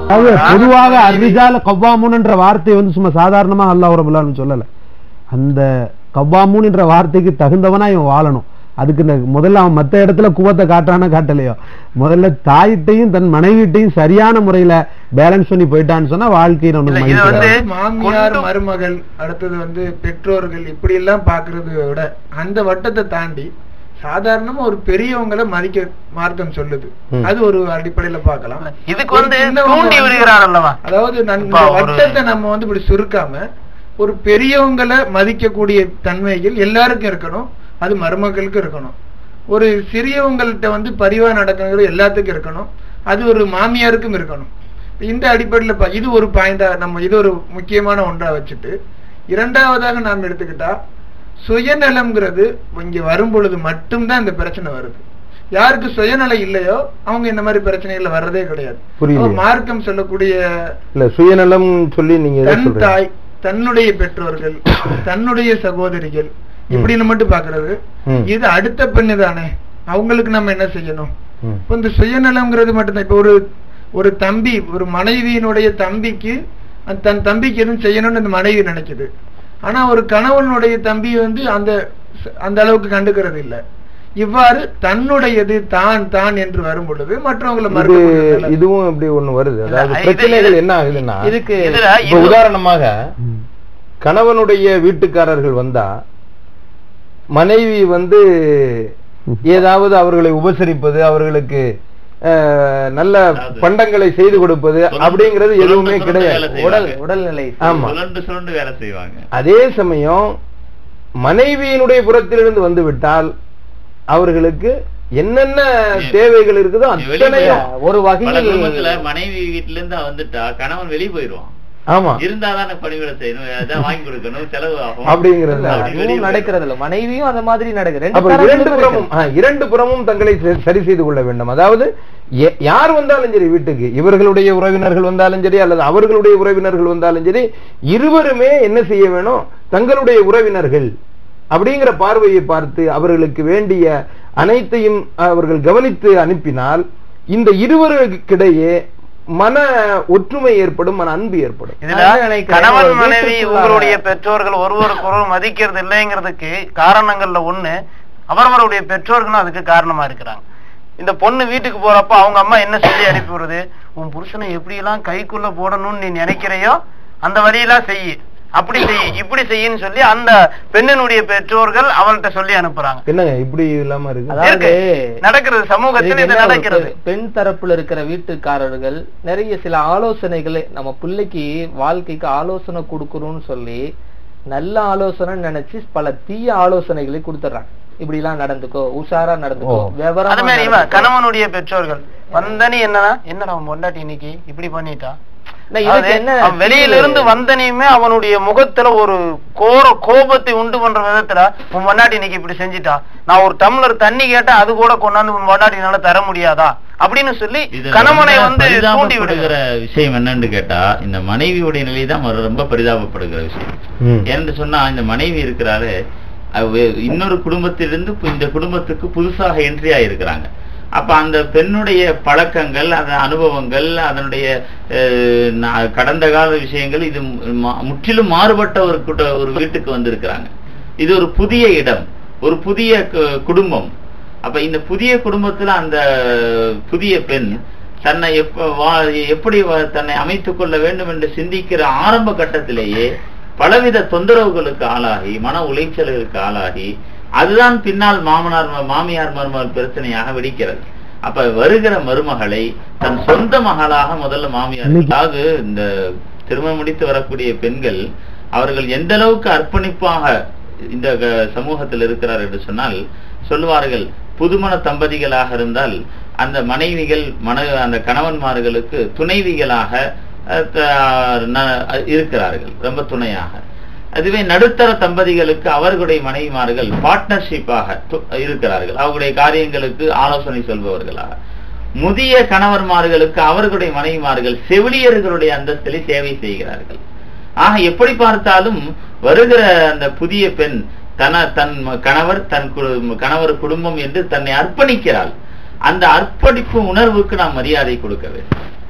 அதாவது பொதுவாக அர்ரிஜால கவ்வாமுன்ன்ற வார்த்தை வந்து சும்மா சாதாரணமா அல்லாஹ் ரபுல் ஆலமீன் சொல்லல அந்த கவ்வாமுன் என்ற வார்த்தைக்கு தகுந்தவனா இவன் வாழணும் அதுக்கு இந்த முதல்ல அவன் மத்த இடத்துல குவத்தை காட்டானா காட்டலையோ முதல்ல தாயிட்டையும் தன் மனைவிட்டையும் சரியான முறையில பேலன்ஸ் பண்ணி போயிட்டான்னு சொன்னா வாழ்க்கையில இல்ல, ஒண்ணு இது வந்து மாமியார் கொண்டு- மருமகள் அடுத்தது வந்து பெற்றோர்கள் இப்படி எல்லாம் பாக்குறதை விட அந்த வட்டத்தை தாண்டி சாதாரணமா ஒரு பெரியவங்களை மதிக்க மார்க்கம் சொல்லுது ம். அது ஒரு அடிப்படையில பார்க்கலாம் இதுக்கு ஒரு வந்து சின்னவங்க தூண்டி வந்து- விடுகிறார் அல்லவா அதாவது நான் இப்ப இந்த ஒரு- வட்டத்தை நம்ம வந்து இப்படி சுருக்காம ஒரு பெரியவங்களை மதிக்கக்கூடிய தன்மைகள் எல்லாருக்கும் இருக்கணும் அது மருமக்களுக்கும் இருக்கணும் ஒரு சிறியவங்கள்ட்ட வந்து பரிவா நடக்கணுங்கிறது எல்லாத்துக்கும் இருக்கணும் அது ஒரு மாமியாருக்கும் இருக்கணும் இந்த அடிப்படையில பா- இது ஒரு பாயிண்டா நம்ம இது ஒரு முக்கியமான ஒன்றா வச்சுட்டு இரண்டாவதாக நாம் எடுத்துக்கிட்டா சுயநலம்ங்கிறது இங்க வரும் பொழுது மட்டும்தான் இந்த பிரச்சனை வருது யாருக்கு சுயநலம் இல்லையோ அவங்க இந்த மாதிரி பிரச்சனைகள் வர்றதே கிடையாது புரியலையே. அப்ப மார்க்கம் சொல்லக்கூடிய இல்ல சுயநலம் சொல்லி நீங்க எதை தன் சொல்றீங்க? தாய் தன்னுடைய பெற்றோர்கள் தன்னுடைய சகோதரிகள் இப்படின்னு மட்டும் பாக்குறது ம். இது அடுத்த பெண்ணு தானே அவங்களுக்கு நம்ம என்ன செய்யணும் ம். இப்ப இந்த சுயநலம்ங்கிறது மட்டும்தான் இப்ப ஒரு ஒரு தம்பி ஒரு மனைவியினுடைய தம்பிக்கு அந்த தன் தம்பிக்கு எதுவும் செய்யணும்னு அந்த மனைவி நினைக்குது ஆனா ஒரு கணவனுடைய தம்பி வந்து அந்த அந்த அளவுக்கு கண்டுக்கிறது இல்ல இவ்வாறு தன்னுடையது தான் தான் என்று வரும் பொழுது மற்றவங்களை இது மறுக்க இதுவும் இப்படி ஒண்ணு வருது அதாவது இது- பிரச்சனைகள் இது- என்ன ஆகுதுன்னா இதுக்கு இதுல இப்ப இது- உதாரணமாக ம். கணவனுடைய வீட்டுக்காரர்கள் வந்தா மனைவி வந்து ஏதாவது அவர்களை உபசரிப்பது அவர்களுக்கு அஹ், நல்ல அதாவது பண்டங்களை செய்து கொடுப்பது சுரண்டு- அப்படிங்கிறது சுரண்டு எதுவுமே சுரண்டு கிடையாது வேலை செய்வாங்க. உடல் உடல்நிலை ஆமா சுரண்டு சுரண்டு வேலை செய்வாங்க அதே சமயம் மனைவியினுடைய புறத்திலிருந்து வந்து விட்டால் அவர்களுக்கு என்னென்ன ஏ- தேவைகள் இருக்குதோ வெளியே அத்தனையும் போய் ஒரு பல வகையில் குடும்பத்துல மனைவி வீட்டுல இருந்து வந்துட்டா கணவன் வெளியே போயிடுவான் ஆமா இருந்தாதானே பணிவிட செய்யணும் அதான் வாங்கி கொடுக்கணும் செலவு ஆகும் அப்படிங்கிறது அப்படி வெளியே அதுவும் போயிடும். நடக்கிறது இல்ல மனைவியும் அந்த மாதிரி நடக்குது அப்ப ரெண்டு இரண்டு தரப்புகளும் புறமும் ஆ, இரண்டு புறமும் தங்களை ச- சரி செய்து கொள்ள வேண்டும் அதாவது எ- யார் வந்தாலும் சரி வீட்டுக்கு இவர்களுடைய உறவினர்கள் வந்தாலும் சரி அல்லது அவர்களுடைய உறவினர்கள் வந்தாலும் சரி இருவருமே என்ன செய்ய வேணும் தங்களுடைய உறவினர்கள் அப்படிங்கிற பார்வையை பார்த்து அவர்களுக்கு வேண்டிய அனைத்தையும் அவர்கள் கவனித்து அனுப்பினால் இந்த இருவருக்கிடையே மன ஒற்றுமை ஏற்படும் மன அன்பு ஏற்படும் இதுல நான் நினைக்கிறேன், கணவன் ஒரு மனைவி வீட்டுக்குள்ளார- உங்களுடைய பெற்றோர்கள் ஒருவருக்கு ஒருவர் மதிக்கிறது இல்லைங்கிறதுக்கு காரணங்கள்ல ஒண்ணு அவரவருடைய பெற்றோர்களும் அதுக்கு காரணமா இருக்கிறாங்க இந்த பொண்ணு வீட்டுக்கு போறப்ப அவங்க அம்மா என்ன சொல்லி அனுப்பி விடுறது உன் புருஷனை எப்படி எல்லாம் கைக்குள்ள போடணும்னு நீ நினைக்கிறையோ அந்த வழியெல்லாம் செய் அப்படி செய் இப்படி செய்யின்னு சொல்லி அந்த பெண்ணினுடைய பெற்றோர்கள் அவள்கிட்ட சொல்லி அனுப்புறாங்க என்னங்க இப்படி இல்லாம இருக்கு அதாவது இருக்கு. நடக்கிறது சமூகத்தில் இதுக்கு இது என்ன ஒரு நடக்கிறது பெ- பெண் தரப்புல இருக்கிற வீட்டுக்காரர்கள் நிறைய சில ஆலோசனைகளை நம்ம பிள்ளைக்கு வாழ்க்கைக்கு ஆலோசனை கொடுக்கணும்னு சொல்லி நல்ல ஆலோசனை நினைச்சு பல தீய ஆலோசனைகளை கொடுத்துறாங்க இப்படி எல்லாம் நடந்துக்கோ உஷாரா நடந்துக்கோ ஓ. விவரமா அது மாதிரி இவன் நடந்துக்கோ. கணவனுடைய பெற்றோர்கள் வந்தனி என்னன்னா என்னடா அவன் பொண்டாட்டி இன்னைக்கு இப்படி பண்ணிட்டா இல்ல, இதுக்கு அதாவது என்ன அவன் வெளியில இருந்து வந்தனையுமே அவனுடைய முகத்துல ஒரு கோர கோபத்தை உண்டு பண்ற விதத்துல உன் பொண்டாட்டி இன்னைக்கு இப்படி செஞ்சிட்டா நான் ஒரு டம்ளர் தண்ணி கேட்டா அது கூட கொண்டாந்து உன் பொண்டாட்டினால தர முடியாதா அப்படின்னு சொல்லி இதுல கணவனை ரொம்ப வந்து தூண்டி பரிதாபப்படுகிற விடுகிற விஷயம் என்னன்னு கேட்டா இந்த மனைவியுடைய நிலை தான் ரொம்ப பரிதாபப்படுகிற விஷயம் ம். ஏன்னு சொன்னா இந்த மனைவி இருக்கிறாரு அவ இன்னொரு குடும்பத்திலிருந்து இப்ப இந்த குடும்பத்துக்கு புதுசாக என்ட்ரி ஆயிருக்கிறாங்க அப்ப அந்த பெண்ணுடைய பழக்கங்கள் அந்த அனுபவங்கள் அதனுடைய அஹ், நா- கடந்த கால விஷயங்கள் இது மு- முற்றிலும் மாறுபட்ட ஒரு குட- ஒரு வீட்டுக்கு வந்திருக்கிறாங்க இது ஒரு புதிய இடம் ஒரு புதிய கு- குடும்பம் அப்ப இந்த புதிய குடும்பத்துல அந்த புதிய பெண் தன்னை எப்ப வா- எப்படி வ- தன்னை அமைத்துக் கொள்ள வேண்டும் என்று சிந்திக்கிற ஆரம்ப கட்டத்திலேயே பலவித தொந்தரவுகளுக்கு ஆளாகி மன உளைச்சல்களுக்கு ஆளாகி அதுதான் பின்னால் மாமனார் ம- மாமியார் மருமகள் பிரச்சனையாக வெடிக்கிறது அப்ப வருகிற மருமகளை தன் சொந்த மகளாக முதல்ல மாமியார் இன்னைக்கு- அதாவது இந்த திருமணம் முடித்து வரக்கூடிய பெண்கள் அவர்கள் எந்த அளவுக்கு அர்ப்பணிப்பாக இந்த க- சமூகத்தில் இருக்கிறார் என்று சொன்னால் சொல்லுவார்கள் புதுமண தம்பதிகளாக இருந்தால் அந்த மனைவிகள் மன அந்த கணவன்மார்களுக்கு துணைவிகளாக அஹ், த- ந- இருக்கிறார்கள் ரொம்ப துணையாக அதுவே நடுத்தர தம்பதிகளுக்கு அவர்களுடைய மனைவிமார்கள் பார்ட்னர்ஷிப்பாக இருக்கிறார்கள் அவர்களுடைய காரியங்களுக்கு ஆலோசனை சொல்பவர்களாக முதிய கணவன்மார்களுக்கு அவர்களுடைய மனைவிமார்கள் செவிலியர்களுடைய அந்தஸ்திலே சேவை செய்கிறார்கள் ஆக எப்படி பார்த்தாலும் வருகிற அந்த புதிய பெண் தன தன் ம- கணவர் தன் கு- கணவர் குடும்பம் என்று தன்னை அர்ப்பணிக்கிறாள் அந்த அர்ப்பணிப்பு உணர்வுக்கு நாம் மரியாதை கொடுக்க வேண்டும்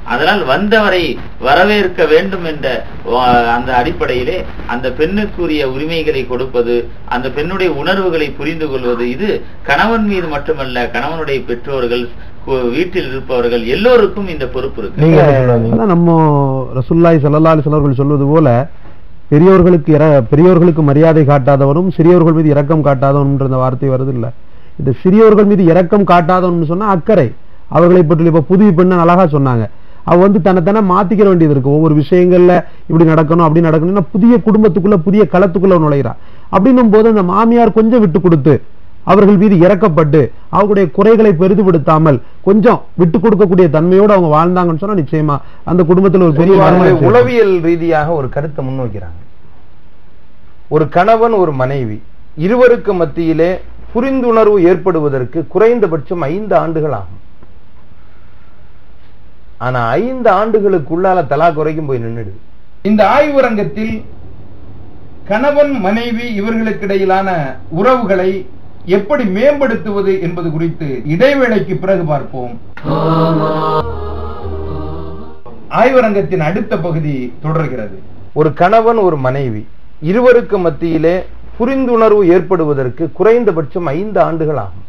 அதனால் வந்தவரை வரவேற்க வேண்டும் என்ற ஆ, அந்த அடிப்படையிலே அந்த பெண்ணுக்குரிய உரிமைகளை கொடுப்பது அந்த பெண்ணுடைய உணர்வுகளை புரிந்து கொள்வது இது கணவன் மீது மட்டுமல்ல கணவனுடைய பெற்றோர்கள் கு- வீட்டில் இருப்பவர்கள் எல்லோருக்கும் இந்த பொறுப்பு இருக்கு நீங்க என்ன சொல்லுவீங்க? அதான் நம்ம ரசுல்லாய் ஸல்லல்லாஹு அலைஹி வஸல்லம் சொல்வது போல பெரியோர்களுக்கு இர- பெரியோர்களுக்கு மரியாதை காட்டாதவனும் சிறியோர்கள் மீது இரக்கம் காட்டாதவன்ன்ற இந்த வார்த்தை வருது இல்ல இந்த சிறியோர்கள் மீது இரக்கம் காட்டாதவன் சொன்னா அக்கறை அவர்களை பற்றி இப்ப புது பெண்ணு அழகா சொன்னாங்க அவ வந்து தன்னைத்தானே மாத்திக்கிற வேண்டியது இருக்கு ஒவ்வொரு விஷயங்கள்ல இப்படி நடக்கணும் அப்படி நடக்கணும்னா புதிய குடும்பத்துக்குள்ள புதிய களத்துக்குள்ள நுழைகிறா அப்படின்னும் போது அந்த மாமியார் கொஞ்சம் விட்டு கொடுத்து அவர்கள் மீது இறக்கப்பட்டு அவர்களுடைய குறைகளை பெரிதுபடுத்தாமல் கொஞ்சம் விட்டு கொடுக்கக்கூடிய தன்மையோடு அவங்க வாழ்ந்தாங்கன்னு சொன்னா நிச்சயமா அந்த குடும்பத்துல ஒரு பெரிய பொதுவாகவே மர்மம் இருக்கும். உளவியல் ரீதியாக ஒரு கருத்தை முன்வைக்கிறாங்க ஒரு கணவன் ஒரு மனைவி இருவருக்கு மத்தியிலே புரிந்துணர்வு ஏற்படுவதற்கு குறைந்தபட்சம் ஐந்து ஆண்டுகள் ஆகும் ஆனா ஐந்து ஆண்டுகளுக்குள்ளால தலா குறைக்கும் போய் நின்னுடுது இந்த ஆய்வரங்கத்தில் கணவன் மனைவி இவர்களுக்கிடையிலான உறவுகளை எப்படி மேம்படுத்துவது என்பது குறித்து இடைவேளைக்கு பிறகு பார்ப்போம் ஆய்வரங்கத்தின் அடுத்த பகுதி தொடர்கிறது ஒரு கணவன் ஒரு மனைவி இருவருக்கு மத்தியிலே புரிந்துணர்வு ஏற்படுவதற்கு குறைந்தபட்சம் ஐந்து ஆண்டுகள் ஆகும்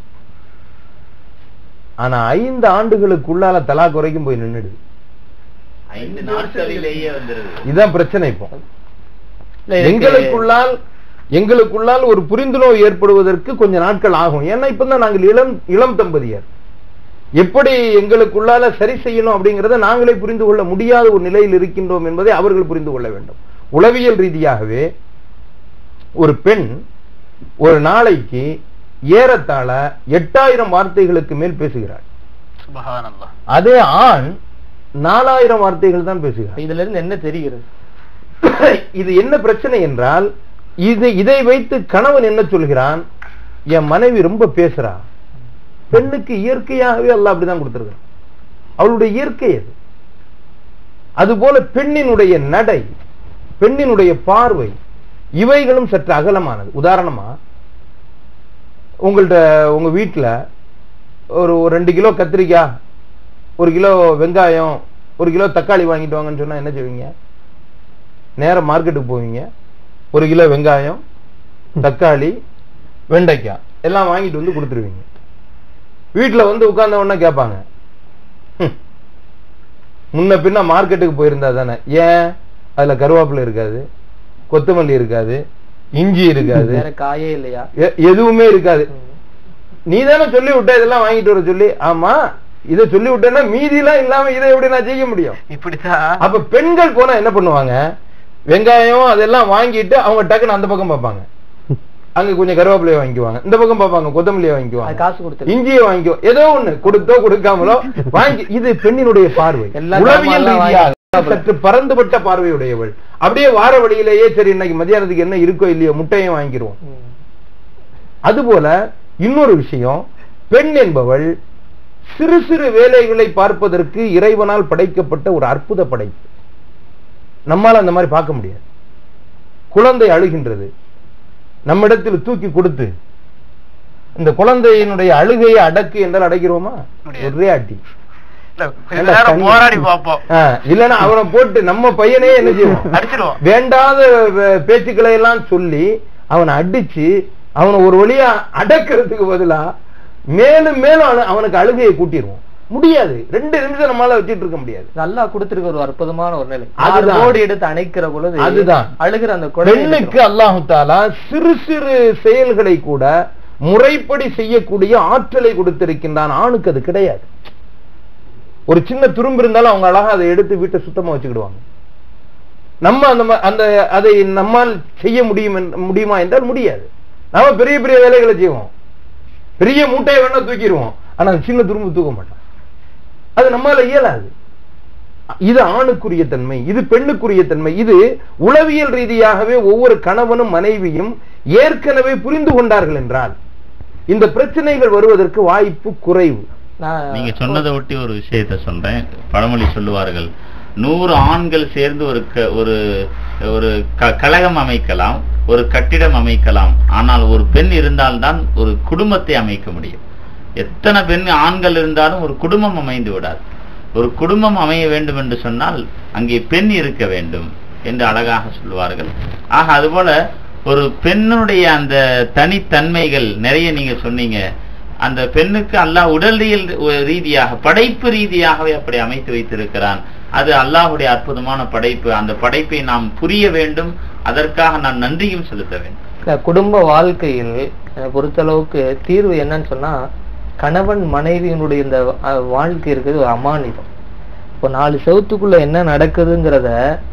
ஆனா ஐந்து ஆண்டுகளுக்குள்ளால தலா குறைக்கும் போய் நின்னுடுது ஐந்து நாட்களிலேயே வந்துருது இதுதான் பிரச்சனை இப்போ இல்ல, இதுக்கு- எங்களுக்குள்ளால் எங்களுக்குள்ளால் ஒரு புரிந்துணர்வு ஏற்படுவதற்கு கொஞ்ச நாட்கள் ஆகும் ஏன்னா இப்பதான் நாங்கள் இளம் இளம் தம்பதியர் எப்படி எங்களுக்குள்ளால சரி செய்யணும் அப்படிங்கறத நாங்களே புரிந்து கொள்ள முடியாத ஒரு நிலையில் இருக்கின்றோம் என்பதை அவர்கள் புரிந்து கொள்ள வேண்டும் உளவியல் ரீதியாகவே ஒரு பெண் ஒரு நாளைக்கு ஏறத்தாழ எட்டாயிரம் வார்த்தைகளுக்கு மேல் பேசுகிறாள் சுபஹானல்லாஹ் அதே ஆண் நாலாயிரம் வார்த்தைகள் தான் பேசுகிறார் இதுல இருந்து என்ன தெரிகிறது இது என்ன பிரச்சனை என்றால் இது இதை வைத்து கணவன் என்ன சொல்கிறான் என் மனைவி ரொம்ப பேசுறா பெண்ணுக்கு இயற்கையாகவே அல்லாஹ் அப்படிதான் கொடுத்திருக்கான் அவளுடைய இயற்கை அது அதுபோல பெண்ணினுடைய நடை பெண்ணினுடைய பார்வை இவைகளும் சற்று அகலமானது உதாரணமா உங்கள்ட்ட உங்க வீட்டுல ஒரு ஒரு ரெண்டு கிலோ கத்திரிக்காய் ஒரு கிலோ வெங்காயம் ஒரு கிலோ தக்காளி வாங்கிட்டு வாங்கன்னு சொன்னா என்ன செய்வீங்க நேரா மார்க்கெட்டுக்கு போவீங்க ஒரு கிலோ வெங்காயம் தக்காளி வெண்டைக்காய் எல்லாம் வாங்கிட்டு வந்து கொடுத்துருவீங்க வீட்டுல வந்து உட்கார்ந்த உடனே கேட்பாங்க "ஹம், முன்ன பின்ன மார்க்கெட்டுக்கு போயிருந்தா தானே ஏன் அதுல கருவேப்பிலை இருக்காது கொத்தமல்லி இருக்காது இஞ்சி இருக்காது வேற காயே இல்லையா எ- எதுவுமே இருக்காது நீ தானே சொல்லி விட்ட இதெல்லாம் வாங்கிட்டு வர சொல்லி ஆமா இதை சொல்லி விட்டேன்னா மீதி எல்லாம் இல்லாம இதை எப்படி நான் செய்ய முடியும் இப்படித்தான் அப்ப பெண்கள் போனா என்ன பண்ணுவாங்க வெங்காயம் அதெல்லாம் வாங்கிட்டு அவங்க டக்குன்னு அந்த பக்கம் பார்ப்பாங்க அங்க கொஞ்சம் கருவேப்பிலையை வாங்கிக்குவாங்க இந்த பக்கம் பார்ப்பாங்க கொத்தமல்லியை அது வாங்கிக்குவாங்க காசு கொடுத்து இஞ்சியை வாங்கிக்கோ ஏதோ ஒண்ணு கொடுத்தோ கொடுக்காமலோ வாங்கி இது பெண்ணினுடைய பார்வை எல்லா உளவியல் சாமான்லாம் ரீதியாக சற்று பறந்துபட்ட பார்வையுடையவள் அப்படியே வார வழியிலேயே சரி இன்னைக்கு மத்தியானத்துக்கு என்ன இருக்கோ இல்லையோ முட்டையும் வாங்கிக்கிறோம் அதுபோல இன்னொரு விஷயம் பெண் என்பவள் சிறு சிறு வேலைகளை பார்ப்பதற்கு இறைவனால் படைக்கப்பட்ட ஒரு அற்புத படைப்பு நம்மால அந்த மாதிரி பார்க்க முடியாது குழந்தை அழுகின்றது நம்மிடத்தில் தூக்கி கொடுத்து இந்த குழந்தையினுடைய அழுகையை அடக்கு என்றால் அடைக்கிறோமா முடியாது. ஒரே அடி இல்ல கொஞ்ச ஏண்டா நேரம் தண்ணி? போராடி பார்ப்போம் ஆ, இல்லைன்னா அவனை போட்டு நம்ம பையனே என்ன செய்வோம் அடிச்சிருவோம் வேண்டாத வே- பேச்சுக்களை எல்லாம் சொல்லி அவனை அடிச்சு அவனை ஒரு வழியா அடக்கிறதுக்கு பதிலா மேலும் மேலும் அவன- அவனுக்கு அழுகையை கூட்டிடுவோம் முடியாது ரெண்டு நிமிஷம் நம்மளால வச்சிட்டு இருக்க முடியாது நல்லா கொடுத்திருக்க ஒரு அற்புதமான ஒரு நிலை அதுதான். ஓடி எடுத்து அணைக்கிற பொழுது அதுதான். அழுகிற அந்த குழந்தை பெண்ணுக்கு அல்லாஹு தாலா சிறு சிறு செயல்களை கூட முறைப்படி செய்யக்கூடிய ஆற்றலை கொடுத்திருக்கின்றான் ஆணுக்கு அது கிடையாது ஒரு சின்ன துரும்பு இருந்தாலும் அவங்க அழகா அதை எடுத்து வீட்டை சுத்தமா வச்சுக்கிடுவாங்க நம்ம அந்த ம- அந்த அதை நம்மால் செய்ய முடியும் என்- முடியுமா என்றால் முடியாது நாம பெரிய பெரிய வேலைகளை செய்வோம் பெரிய மூட்டையை வேணா தூக்கிடுவோம் ஆனா அந்த சின்ன துரும்பு தூக்க மாட்டோம் அது நம்மால இயலாது இது ஆணுக்குரிய தன்மை இது பெண்ணுக்குரிய தன்மை இது உளவியல் ரீதியாகவே ஒவ்வொரு கணவனும் மனைவியும் ஏற்கனவே புரிந்து கொண்டார்கள் என்றால் இந்த பிரச்சனைகள் வருவதற்கு வாய்ப்பு குறைவு நான் நீங்க சொன்னதை ஒட்டி ஒரு விஷயத்தை சொல்றேன் பழமொழி சொல்லுவார்கள் நூறு ஆண்கள் சேர்ந்து ஒரு க- ஒரு ஒரு க- கழகம் அமைக்கலாம் ஒரு கட்டிடம் அமைக்கலாம் ஆனால் ஒரு பெண் இருந்தால்தான் ஒரு குடும்பத்தை அமைக்க முடியும் எத்தனை பெண் ஆண்கள் இருந்தாலும் ஒரு குடும்பம் அமைந்து விடாது ஒரு குடும்பம் அமைய வேண்டும் என்று சொன்னால் அங்கே பெண் இருக்க வேண்டும் என்று அழகாக சொல்லுவார்கள் ஆக அதுபோல ஒரு பெண்ணுடைய அந்த தனித்தன்மைகள் நிறைய நீங்க சொன்னீங்க அந்த பெண்ணுக்கு அல்லாஹ் உடலியல் ரீதியாக படைப்பு ரீதியாகவே அப்படி அமைத்து வைத்திருக்கிறான் அது அல்லாஹ்வுடைய அற்புதமான படைப்பு அந்த படைப்பை நாம் புரிய வேண்டும் அதற்காக நாம் நன்றியும் செலுத்த வேண்டும் இந்த குடும்ப வாழ்க்கையில் என்னை பொறுத்தளவுக்கு தீர்வு என்னன்னு சொன்னா கணவன் மனைவியினுடைய இந்த அஹ், வாழ்க்கை இருக்குது ஒரு அமானிதம் இப்போ நாலு செவத்துக்குள்ள என்ன நடக்குதுங்கிறத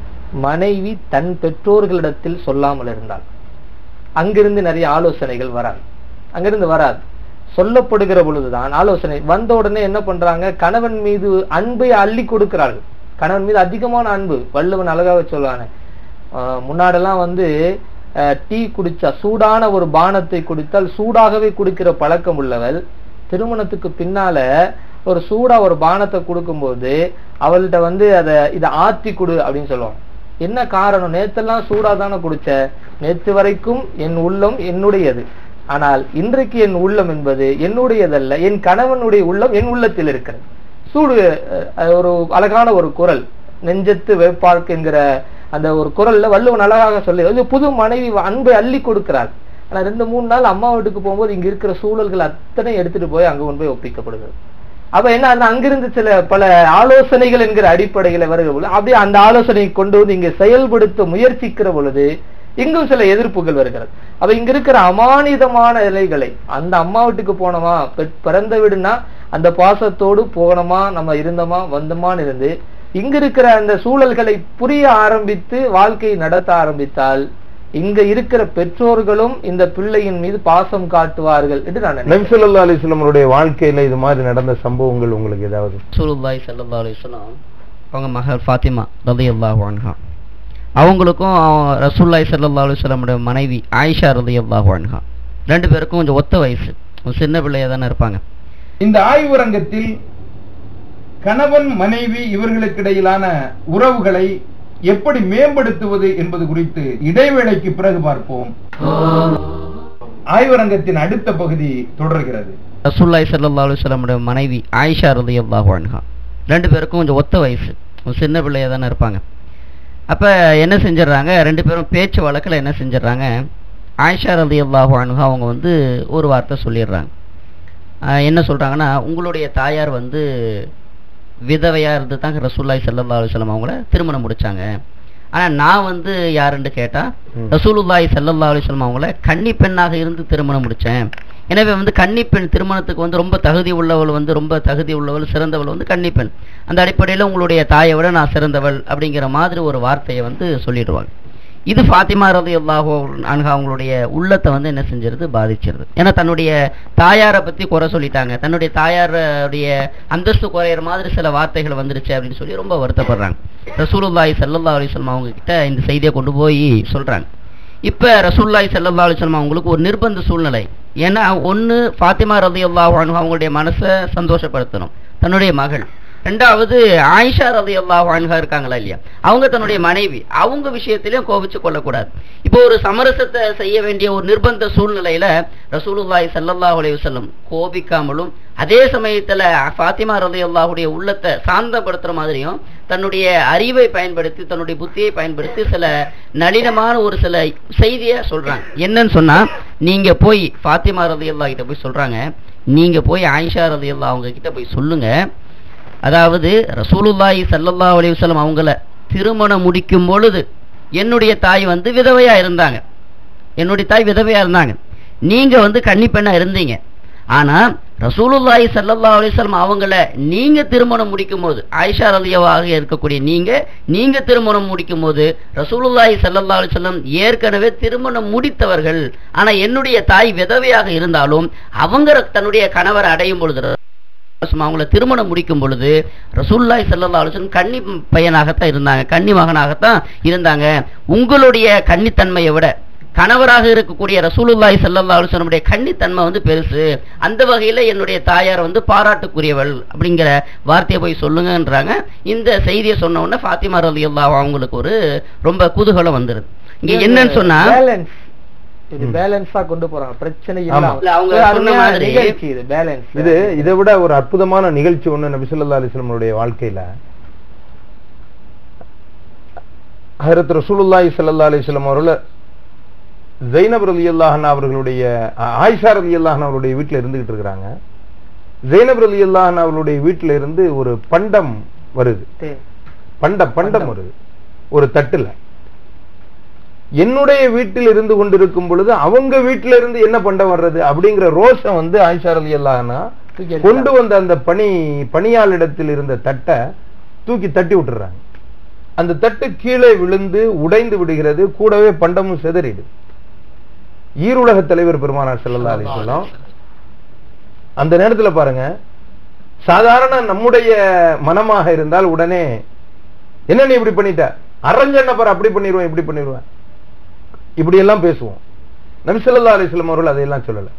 மனைவி தன் பெற்றோர்களிடத்தில் சொல்லாமல் இருந்தாள் அங்கிருந்து நிறைய ஆலோசனைகள் வராது அங்கிருந்து வராது சொல்லப்படுகிற பொழுதுதான் ஆலோசனை வந்த உடனே என்ன பண்றாங்க கணவன் மீது அன்பை அள்ளி கொடுக்கிறார்கள் கணவன் மீது அதிகமான அன்பு வள்ளுவன் அழகாக சொல்லுவானே ஆஹ் முன்னாடெல்லாம் வந்து ஆஹ் டீ குடிச்சா சூடான ஒரு பானத்தை குடித்தால் சூடாகவே குடிக்கிற பழக்கம் உள்ளவள் திருமணத்துக்கு பின்னால ஒரு சூடா ஒரு பானத்தை கொடுக்கும்போது அவள்கிட்ட வந்து அதை இதை ஆத்தி கொடு அப்படின்னு சொல்லுவாங்க என்ன காரணம் நேத்தெல்லாம் சூடா தானே குடிச்ச நேத்து வரைக்கும் என் உள்ளம் என்னுடையது ஆனால் இன்றைக்கு என் உள்ளம் என்பது என்னுடையதல்ல என் கணவனுடைய உள்ளம் என் உள்ளத்தில் இருக்கிறது சூடு அஹ், ஒரு அழகான ஒரு குரல் நெஞ்சத்து வேப்பாழ்க்கு என்கிற அந்த ஒரு குரல்ல வள்ளுவன் அழகாக சொல்லி அது புது மனைவி அன்பை அள்ளி கொடுக்கிறாள் ஆனா ரெண்டு மூணு நாள் அம்மா வீட்டுக்கு போகும்போது இங்க இருக்கிற சூழல்கள் அத்தனை எடுத்துட்டு போய் அங்க கொண்டு போய் ஒப்பிக்கப்படுகிறது அப்ப என்ன அந்த அங்கிருந்து சில பல ஆலோசனைகள் என்கிற அடிப்படையில வருகிற பொழுது அப்படியே அந்த ஆலோசனையை கொண்டு வந்து இங்க செயல்படுத்த முயற்சிக்கிற பொழுது இங்கும் சில எதிர்ப்புகள் வருகிறது அப்ப இங்க இருக்கிற அமானிதமான இலைகளை அந்த அம்மா வீட்டுக்கு போனோமா பெ- பிறந்த வீடுனா அந்த பாசத்தோடு போனோமா நம்ம இருந்தோமா வந்தோமான்னு இருந்து இங்க இருக்கிற அந்த சூழல்களை புரிய ஆரம்பித்து வாழ்க்கையை நடத்த ஆரம்பித்தால் இங்க இருக்கிற பெற்றோர்களும் இந்த பிள்ளையின் மீது பாசம் காட்டுவார்கள் என்று நான் நினைக்கிறேன் நபிசல்லா அலிஸ்லமருடைய வாழ்க்கையில இது மாதிரி நடந்த சம்பவங்கள் உங்களுக்கு ஏதாவது ரசூலுல்லாஹி ஸல்லல்லாஹு அலைஹி வஸல்லம் அவங்க மகள் ஃபாத்திமா ரலியல்லாஹு அன்ஹா அவங்களுக்கும் அவ- ரசூலுல்லாஹி ஸல்லல்லாஹு அலைஹி வஸல்லமுடைய மனைவி ஆயிஷா ரலியல்லாஹு அன்ஹா ரெண்டு பேருக்கும் கொஞ்சம் ஒத்த வயசு ஒரு சின்ன பிள்ளையா தானே இருப்பாங்க இந்த ஆய்வரங்கத்தில் கணவன் மனைவி இவர்களுக்கிடையிலான உறவுகளை எப்படி மேம்படுத்துவது என்பது குறித்து இடைவேளைக்கு பிறகு பார்ப்போம் ஆய்வரங்கத்தின் அடுத்த பகுதி தொடர்கிறது ரசூலுல்லாஹி ஸல்லல்லாஹு அலைஹி வஸல்லமுடைய மனைவி ஆயிஷா ரலியல்லாஹு அன்ஹா ரெண்டு பேருக்கும் கொஞ்சம் ஒத்த வயசு ஒரு சின்ன பிள்ளையா தானே இருப்பாங்க அப்ப என்ன செஞ்சிடறாங்க ரெண்டு பேரும் பேச்சு வழக்கில் என்ன செஞ்சிடறாங்க ஆயிஷா ரலியல்லாஹு அன்ஹா அவங்க வந்து ஒரு வார்த்தை சொல்லிடுறாங்க ஆஹ் என்ன சொல்றாங்கன்னா உங்களுடைய தாயார் வந்து விதவையா இருந்து தான் ரசூலுல்லாஹி ஸல்லல்லாஹு அலைஹி வஸல்லம் அவங்கள திருமணம் முடிச்சாங்க ஆனா நான் வந்து யாருன்னு கேட்டா ம். ரசூலுல்லாஹி ஸல்லல்லாஹு அலைஹி வஸல்லம் அவங்கள கன்னி பெண்ணாக இருந்து திருமணம் முடிச்சேன் எனவே வந்து கன்னி பெண் திருமணத்துக்கு வந்து ரொம்ப தகுதி உள்ளவள் வந்து ரொம்ப தகுதி உள்ளவள் சிறந்தவள் வந்து கன்னி பெண் அந்த அடிப்படையில் உங்களுடைய தாயை விட நான் சிறந்தவள் அப்படிங்கிற மாதிரி ஒரு வார்த்தையை வந்து சொல்லிடுவாங்க இது ஃபாத்திமா ரலியல்லாஹு அன்ஹா அவங்களுடைய உள்ளத்தை வந்து என்ன செஞ்சிருது பாதிச்சிருது ஏன்னா தன்னுடைய தாயாரை பத்தி குறை சொல்லிட்டாங்க தன்னுடைய தாயாருடைய அந்தஸ்து குறையிற மாதிரி சில வார்த்தைகள் வந்துருச்சு அப்படின்னு சொல்லி ரொம்ப வருத்தப்படுறாங்க ரசூலுல்லாஹி ஸல்லல்லாஹு அலைஹி வஸல்லம் அவங்க கிட்ட இந்த செய்தியை கொண்டு போய் சொல்றாங்க இப்ப ரசூலுல்லாஹி ஸல்லல்லாஹு அலைஹி வஸல்லம் அவங்களுக்கு ஒரு நிர்பந்த சூழ்நிலை ஏன்னா ஒண்ணு ஃபாத்திமா ரலியல்லாஹு அன்ஹா அவங்களுடைய மனசை சந்தோஷப்படுத்தணும் தன்னுடைய மகள் ரெண்டாவது ஆயிஷா ரலியல்லாஹு அன்ஹா இருக்காங்களா இல்லையா அவங்க தன்னுடைய மனைவி அவங்க விஷயத்திலயும் கோபிச்சு கொள்ளக்கூடாது இப்போ ஒரு சமரசத்தை செய்ய வேண்டிய ஒரு நிர்பந்த சூழ்நிலையில ரசூலுல்லாஹி ஸல்லல்லாஹு அலைஹி வஸல்லம் கோபிக்காமலும் அதே சமயத்துல ஃபாத்திமா ரலியல்லாஹுடைய உள்ளத்தை சாந்தப்படுத்துற மாதிரியும் தன்னுடைய அறிவை பயன்படுத்தி தன்னுடைய புத்தியை பயன்படுத்தி சில நளினமான ஒரு சில செய்தியை சொல்றாங்க என்னன்னு சொன்னா நீங்க போய் ஃபாத்திமா ரலியல்லாஹு கிட்ட போய் சொல்றாங்க நீங்க போய் ஆயிஷா ரலியல்லாஹு அவங்க கிட்ட போய் சொல்லுங்க அதாவது ரசூலுல்லாஹி ஸல்லல்லாஹு அலைஹி வஸல்லம் அவங்கள திருமணம் முடிக்கும் பொழுது என்னுடைய தாய் வந்து விதவையா இருந்தாங்க என்னுடைய தாய் விதவையா இருந்தாங்க நீங்க வந்து கன்னிப்பெண்ணா இருந்தீங்க ஆனா ரசூலுல்லாஹி ஸல்லல்லாஹு அலைஹி வஸல்லம் அவங்கள நீங்க திருமணம் முடிக்கும் போது ஆயிஷா ரலியவாக இருக்கக்கூடிய நீங்க நீங்க திருமணம் முடிக்கும் போது ரசூலுல்லாஹி ஸல்லல்லாஹு அலைஹி வஸல்லம் ஏற்கனவே திருமணம் முடித்தவர்கள் ஆனா என்னுடைய தாய் விதவையாக இருந்தாலும் அவங்க தன்னுடைய கணவரை அடையும் பொழுது ரசூலுல்லாஹி அவங்கள திருமணம் முடிக்கும் பொழுது ரசூலுல்லாஹி ஸல்லல்லாஹு அலைஹி வஸல்லம் கன்னி பையனாகத்தான் இருந்தாங்க கன்னி மகனாகத்தான் இருந்தாங்க உங்களுடைய கன்னித்தன்மையை விட கணவராக இருக்கக்கூடிய ரசூலுல்லாஹி ஸல்லல்லாஹு அலைஹி வஸல்லமுடைய கன்னித்தன்மை வந்து பெருசு அந்த வகையில என்னுடைய தாயார் வந்து பாராட்டுக்குரியவள் அப்படிங்கிற வார்த்தையை போய் சொல்லுங்கன்றாங்க இந்த செய்தியை சொன்ன உடனே ஃபாத்திமா ரலியல்லாஹு அவங்களுக்கு ஒரு ரொம்ப குதூகலம் வந்துருது இங்க என்னன்னு சொன்னா பேலன்ஸ் இது பேலன்ஸா கொண்டு போறாங்க பிரச்சனை ஆமா. இல்லாம இல்ல, அவங்க ஒரு சொன்ன அருமையான மாதிரி- நிகழ்ச்சி இது பேலன்ஸ் இது இதை விட ஒரு அற்புதமான நிகழ்ச்சி ஒண்ணு நபி ஸல்லல்லாஹு அலைஹி வஸல்லமுடைய வாழ்க்கையில ஹஜரத் ரசூலுல்லாஹி ஸல்லல்லாஹு அலைஹி வஸல்லம் அவர்கள் ஜைனப் ரலியல்லாஹு அன்ஹா அவர்களுடைய ஆ- ஆயிஷா ரலியல்லாஹு அன்ஹா அவருடைய வீட்டுல இருந்துகிட்டு இருக்கிறாங்க ஜைனப் ரலியல்லாஹு அன்ஹா அவருடைய வீட்டுல இருந்து ஒரு பண்டம் வருது பண்டம் பண்டம் வருது ஒரு தட்டுல என்னுடைய வீட்டில் இருந்து கொண்டிருக்கும் பொழுது அவங்க வீட்டில இருந்து என்ன பண்டம் வர்றது அப்படிங்கிற ரோஷம் வந்து ஆயிஷா ரலியல்லாஹு அன்ஹா தூக்கி கொண்டு வந்த அந்த பணி பணியாளிடத்தில் இருந்த தட்டை தூக்கி தட்டி விட்டுறாங்க அந்த தட்டு கீழே விழுந்து உடைந்து விடுகிறது கூடவே பண்டமும் சிதறிடு ஈருலக தலைவர் பெருமானார் ஸல்லல்லாஹு அலைஹி வஸல்லம் அந்த நேரத்துல பாருங்க சாதாரண நம்முடைய மனமாக இருந்தால் உடனே என்ன நீ இப்படி பண்ணிட்ட அரஞ்சன பாரு அப்படி பண்ணிடுவேன் இப்படி பண்ணிடுவேன் இப்படி எல்லாம் பேசுவோம் நபி ஸல்லல்லாஹு அலைஹி வஸல்லம் அவர்கள் அதையெல்லாம் சொல்லல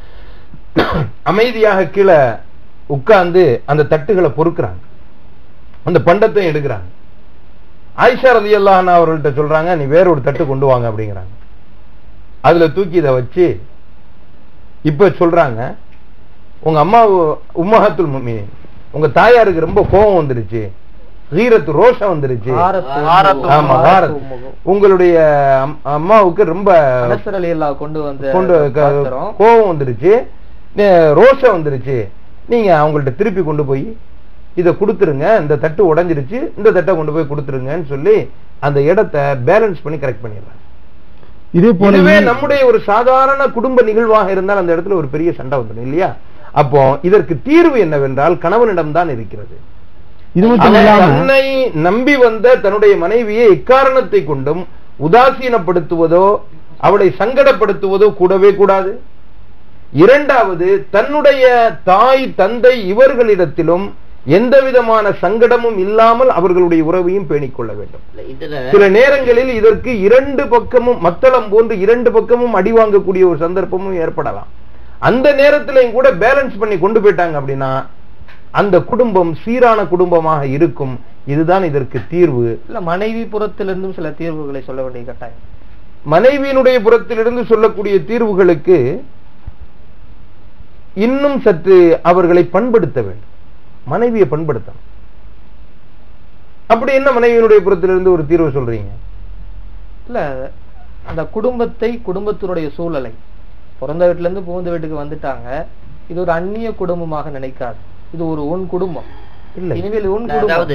அமைதியாக கீழே உட்கார்ந்து அந்த தட்டுகளை பொறுக்குறாங்க அந்த பண்டத்தை எடுக்கிறாங்க ஆயிஷா ரலியல்லாஹு அன்ஹா அவர்கள்ட்ட சொல்றாங்க நீ வேற ஒரு தட்டு கொண்டு வாங்க அப்படிங்கிறாங்க அதுல தூக்கி இதை வச்சு இப்ப சொல்றாங்க உங்க அம்மா உம்மஹத்துல் முஃமினீன் உங்க தாயாருக்கு ரொம்ப கோபம் வந்துருச்சு ஹீரத்து ரோஷம் வந்துருச்சு ஆரத்து ஆரத்து ஆமா ஆரத்து ஹாரத். உம்முகம். உங்களுடைய அம்- அம்மாவுக்கு ரொம்ப அனசர் அலியல்லாஹ் கொண்டு வந்த கொண்டு க- பாத்திரம். கோபம் வந்துருச்சு நே- ரோஷம் வந்துருச்சு நீங்க அவங்கள்ட்ட திருப்பி கொண்டு போய் இதை கொடுத்துருங்க இந்த தட்டு உடைஞ்சிருச்சு இந்த தட்டை கொண்டு போய் கொடுத்துருங்கன்னு சொல்லி அந்த இடத்தை பேலன்ஸ் பண்ணி கரெக்ட் பண்ணிடுறாங்க இதே போல இதுவே நம்முடைய ஒரு சாதாரண குடும்ப நிகழ்வாக இருந்தால் அந்த இடத்துல ஒரு பெரிய சண்டை வந்துடும் இல்லையா அப்போ இதற்கு தீர்வு என்னவென்றால் கணவனிடம் தான் இருக்கிறது இது மட்டும் அவன் இல்லாம தன்னை நம்பி வந்த தன்னுடைய மனைவியை எக்காரணத்தை கொண்டும் உதாசீனப்படுத்துவதோ அவளை சங்கடப்படுத்துவதோ கூடவே கூடாது இரண்டாவது தன்னுடைய தாய் தந்தை இவர்களிடத்திலும் எந்த விதமான சங்கடமும் இல்லாமல் அவர்களுடைய உறவையும் பேணிக் கொள்ள வேண்டும் இல்ல, இதுல சில நேரங்களில் இதற்கு இரண்டு பக்கமும் மத்தளம் போன்று இரண்டு பக்கமும் அடி வாங்கக்கூடிய ஒரு சந்தர்ப்பமும் ஏற்படலாம் அந்த நேரத்திலையும் கூட பேலன்ஸ் பண்ணி கொண்டு போயிட்டாங்க அப்படின்னா அந்த குடும்பம் சீரான குடும்பமாக இருக்கும் இதுதான் இதற்கு தீர்வு இல்ல மனைவி புறத்திலிருந்தும் சில தீர்வுகளை சொல்ல வேண்டிய கட்டாயம் மனைவியினுடைய புறத்திலிருந்து சொல்லக்கூடிய தீர்வுகளுக்கு இன்னும் சற்று அவர்களை பண்படுத்த வேண்டும் மனைவியை பண்படுத்தணும் அப்படி என்ன மனைவியினுடைய புறத்திலிருந்து ஒரு தீர்வு சொல்றீங்க இல்ல அந்த குடும்பத்தை குடும்பத்தினுடைய சூழலை பிறந்த வீட்டுல இருந்து புகுந்த வீட்டுக்கு வந்துட்டாங்க இது ஒரு அந்நிய குடும்பமாக நினைக்காது இது ஒரு உன் குடும்பம் இல்லை இனிமேல் உன் குடும்பம் அதாவது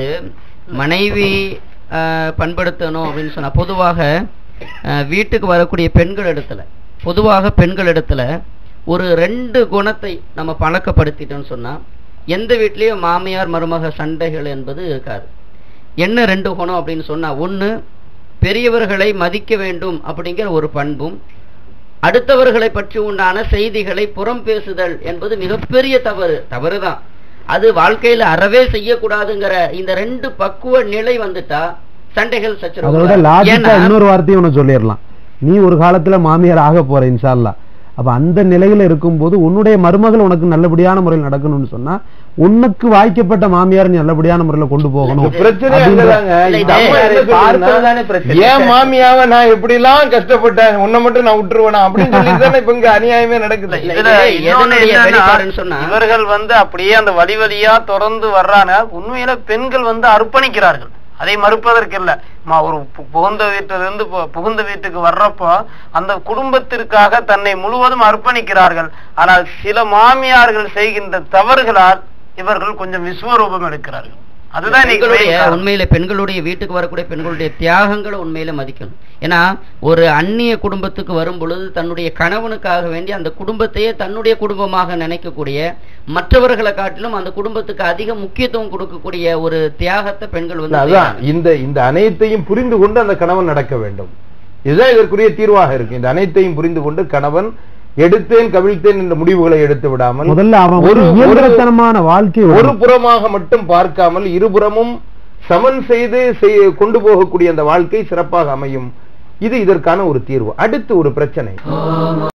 மனைவி ஆஹ், பண்படுத்தணும் அப்படின்னு சொன்னா பொதுவாக ஆஹ், வீட்டுக்கு வரக்கூடிய பெண்கள் இடத்துல பொதுவாக பெண்கள் இடத்துல ஒரு ரெண்டு குணத்தை நம்ம பழக்கப்படுத்திட்டோம்னு சொன்னா எந்த வீட்லயும் மாமியார் மருமக சண்டைகள் என்பது இருக்காது என்ன ரெண்டு குணம் அப்படின்னு சொன்னா ஒண்ணு பெரியவர்களை மதிக்க வேண்டும் அப்படிங்கிற ஒரு பண்பும் அடுத்தவர்களை பற்றி உண்டான செய்திகளை புறம் பேசுதல் என்பது மிகப்பெரிய தவறு தவறுதான் அது வாழ்க்கையில அறவே செய்யக்கூடாதுங்கிற இந்த ரெண்டு பக்குவ நிலை வந்துட்டா சண்டைகள் அதோட சச்சரவுகள் லாஜிக்கா ஏன்னா இன்னொரு வார்த்தையும் ஒண்ணு சொல்லிடலாம் நீ ஒரு காலத்துல மாமியார் ஆக போற இன்ஷா அல்லாஹ் அப்ப அந்த நிலையில இருக்கும்போது உன்னுடைய மருமகள் உனக்கு நல்லபடியான முறையில் நடக்கணும்னு சொன்னா உனக்கு வாய்க்கப்பட்ட மாமியார் நீ நல்லபடியான முறையில கொண்டு போகணும் இந்த பிரச்சனை அப்படிங்கிற- அங்கதாங்க. இல்ல, இந்த இது அம்மா என்ன பார்ப்பதுதானே சொல்லுதுன்னா, பிரச்சனை. என் மாமியாவை நான் எப்படி எல்லாம் கஷ்டப்பட்டேன் உன்னை மட்டும் நான் விட்டுருவேனா அப்படின்னு சொல்லி தானே இப்ப இங்க அநியாயமே நடக்குது இல்ல, இதுல இது இன்னொன்னு எதனுடைய என்னன்னா, வெளிப்பாடுன்னு சொன்னா- இவர்கள் வந்து அப்படியே அந்த வழி வழியா தொடர்ந்து வர்றாங்க உண்மையில பெண்கள் வந்து அர்ப்பணிக்கிறார்கள் அதை மறுப்பதற்கு இல்ல மா ஒரு பு- புகுந்த வீட்டிலிருந்து பு- புகுந்த வீட்டுக்கு வர்றப்போ அந்த குடும்பத்திற்காக தன்னை முழுவதும் அர்ப்பணிக்கிறார்கள் ஆனால் சில மாமியார்கள் செய்கின்ற தவறுகளால் இவர்கள் கொஞ்சம் விஸ்வரூபம் எடுக்கிறார்கள் அதுதான் இன்னைக்கு பெண்களுடைய main காரணம். உண்மையில பெண்களுடைய வீட்டுக்கு வரக்கூடிய பெண்களுடைய தியாகங்களை உண்மையில மதிக்கணும் ஏன்னா ஒரு அந்நிய குடும்பத்துக்கு வரும் பொழுது தன்னுடைய கணவனுக்காக வேண்டி அந்த குடும்பத்தையே தன்னுடைய குடும்பமாக நினைக்கக்கூடிய மற்றவர்களை காட்டிலும் அந்த குடும்பத்துக்கு அதிக முக்கியத்துவம் கொடுக்கக்கூடிய ஒரு தியாகத்தை பெண்கள் வந்து அதான் செய்றாங்க. இந்த இந்த அனைத்தையும் புரிந்து கொண்டு அந்த கணவன் நடக்க வேண்டும் இதுதான் இதற்குரிய தீர்வாக இருக்கு இந்த அனைத்தையும் புரிந்து கொண்டு கணவன் எடுத்தேன் கவிழ்த்தேன் என்ற முடிவுகளை எடுத்து விடாமல் முதல்ல அவன் ஒரு ஒரு இயந்திரத்தனமான வாழ்க்கை ஒரு புறமாக மட்டும் பார்க்காமல் இருபுறமும் சமன் செய்து செய்- கொண்டு போகக்கூடிய அந்த வாழ்க்கை சிறப்பாக அமையும் இது இதற்கான ஒரு தீர்வு அடுத்து ஒரு பிரச்சனை